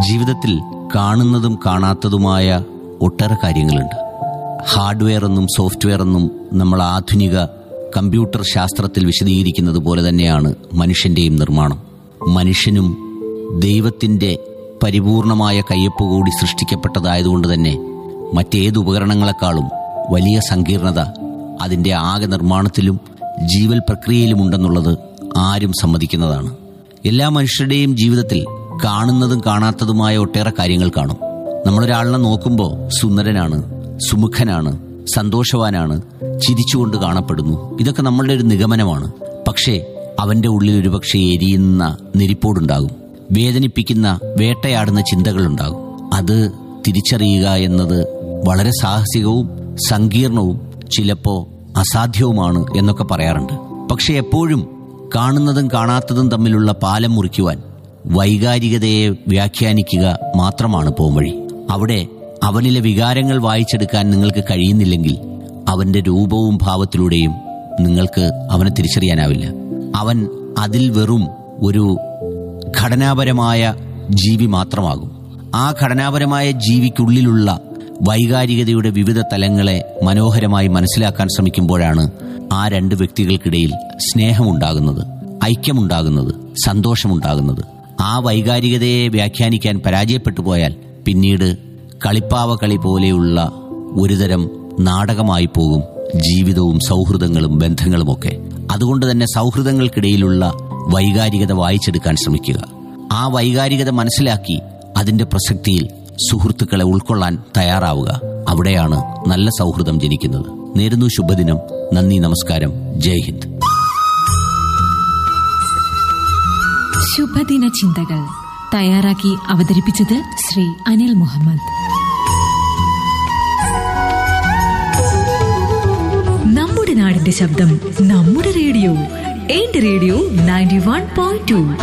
ജീവിതത്തിൽ കാണുന്നതും കാണാത്തതുമായ ഒട്ടേറെ കാര്യങ്ങളുണ്ട് ഹാർഡ്വെയർ എന്നും സോഫ്റ്റ്വെയർ എന്നും നമ്മൾ ആധുനിക കമ്പ്യൂട്ടർ ശാസ്ത്രത്തിൽ വിശദീകരിക്കുന്നത് പോലെ തന്നെയാണ് മനുഷ്യന്റെയും നിർമ്മാണം മനുഷ്യനും ദൈവത്തിന്റെ പരിപൂർണമായ കയ്യൊപ്പ് കൂടി സൃഷ്ടിക്കപ്പെട്ടതായതുകൊണ്ട് തന്നെ മറ്റേത് ഉപകരണങ്ങളെക്കാളും വലിയ സങ്കീർണത അതിന്റെ ആകെ നിർമ്മാണത്തിലും ജീവൽ പ്രക്രിയയിലുമുണ്ടെന്നുള്ളത് ആരും സമ്മതിക്കുന്നതാണ് എല്ലാ മനുഷ്യരുടെയും ജീവിതത്തിൽ കാണുന്നതും കാണാത്തതുമായ ഒട്ടേറെ കാര്യങ്ങൾ കാണും നമ്മളൊരാളിനെ നോക്കുമ്പോൾ സുന്ദരനാണ് സുമുഖനാണ് സന്തോഷവാനാണ് ചിരിച്ചുകൊണ്ട് കാണപ്പെടുന്നു ഇതൊക്കെ നമ്മളുടെ ഒരു നിഗമനമാണ് പക്ഷേ അവന്റെ ഉള്ളിൽ ഒരുപക്ഷെ എരിയുന്ന നെരിപ്പോടുണ്ടാകും വേദനിപ്പിക്കുന്ന വേട്ടയാടുന്ന ചിന്തകളുണ്ടാകും അത് തിരിച്ചറിയുക എന്നത് വളരെ സാഹസികവും സങ്കീർണവും ചിലപ്പോ അസാധ്യവുമാണ് എന്നൊക്കെ പറയാറുണ്ട് പക്ഷെ എപ്പോഴും കാണുന്നതും കാണാത്തതും തമ്മിലുള്ള പാലം മുറിക്കുവാൻ വൈകാരികതയെ വ്യാഖ്യാനിക്കുക മാത്രമാണ് പോംവഴി അവിടെ അവനിലെ വികാരങ്ങൾ വായിച്ചെടുക്കാൻ നിങ്ങൾക്ക് കഴിയുന്നില്ലെങ്കിൽ അവന്റെ രൂപവും ഭാവത്തിലൂടെയും നിങ്ങൾക്ക് അവനെ തിരിച്ചറിയാനാവില്ല അവൻ അതിൽ വെറും ഒരു ഘടനാപരമായ ജീവി മാത്രമാകും ആ ഘടനാപരമായ ജീവിക്കുള്ളിലുള്ള വൈകാരികതയുടെ വിവിധ തലങ്ങളെ മനോഹരമായി മനസ്സിലാക്കാൻ ശ്രമിക്കുമ്പോഴാണ് ആ രണ്ട് വ്യക്തികൾക്കിടയിൽ സ്നേഹമുണ്ടാകുന്നത് ഐക്യമുണ്ടാകുന്നത് സന്തോഷമുണ്ടാകുന്നത് ആ വൈകാരികതയെ വ്യാഖ്യാനിക്കാൻ പരാജയപ്പെട്ടു പോയാൽ പിന്നീട് കളിപ്പാവ കളി പോലെയുള്ള ഒരുതരം നാടകമായി പോകും ജീവിതവും സൗഹൃദങ്ങളും ബന്ധങ്ങളുമൊക്കെ അതുകൊണ്ട് തന്നെ സൗഹൃദങ്ങൾക്കിടയിലുള്ള വൈകാരികത വായിച്ചെടുക്കാൻ ശ്രമിക്കുക ആ വൈകാരികത മനസ്സിലാക്കി അതിന്റെ പ്രസക്തിയിൽ സുഹൃത്തുക്കളെ ഉൾക്കൊള്ളാൻ തയ്യാറാവുക അവിടെയാണ് നല്ല സൗഹൃദം ജനിക്കുന്നത് നേരുന്നു ശുഭദിനം നന്ദി നമസ്കാരം ജയ് ഹിന്ദ് ശുഭദിന ചിന്തകൾ തയ്യാറാക്കി അവതരിപ്പിച്ചത് ശ്രീ അനിൽ മുഹമ്മദ് നമ്മുടെ നാടിന്റെ ശബ്ദം നമ്മുടെ റേഡിയോ എന്റെ radio ninety one point to